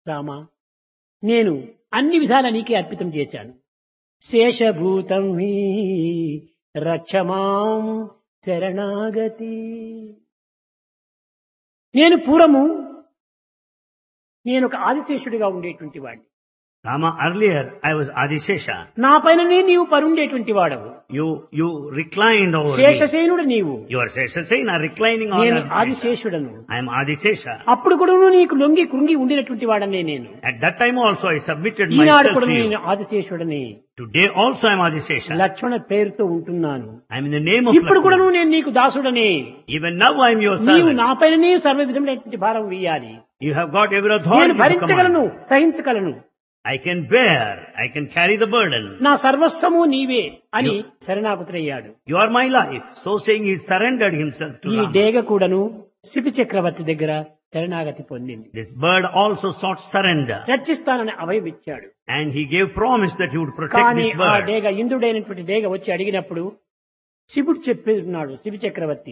రామా నేను అన్ని విధాల నీకే అర్పితం చేశాను శేషభూతం హి రక్షమాం శరణాగతి నేను పూర్వము నేను ఒక ఆదిశేషుడిగా ఉండేటువంటి వాడిని Rama, earlier I was Adishesha. నా పైననే నీవు పరుండేటువంటి వాడవు You, you reclined over me. శేషసేనుడు నీవు You are Sheshasena reclining on నేను Adishesha. ఆదిశేషుడను I am Adishesha. అప్పుడు కూడా నీకు లొంగి కృంగి ఉండినటువంటి వాడనే నేను At that time also I submitted Eenadu myself కూడా to నేను you. ఆదిశేషుడని Today also I am Adishesha. లక్ష్మణ పేరుతో ఉంటున్నాను I am in the name of ఇప్పుడు కూడా Lakshmana. నేను నీకు దాసుడనే Even now I am your నీవు servant. నా పైననే సర్వ విధమైనటువంటి భారం వేయాలి You have got every నేను authority to భరించగలను command. సహించగలను I can bear. I can carry the burden. నా సర్వస్వము నీవే అని శరణాగతుడయ్యాడు You are my life. So saying he surrendered himself to ఈ Rama. డేగ కూడాను శిపి చక్రవర్తి దగ్గర శరణాగతి పొందింది This bird also sought surrender. రక్షిస్తానని అభయం ఇచ్చాడు And he gave promise that he would protect కానీ this ఆ bird. డేగ ఇంద్రుడైనటువంటి డేగ వచ్చి అడిగినప్పుడు శివుడు చెప్పేస్తున్నాడు శివి చక్రవర్తి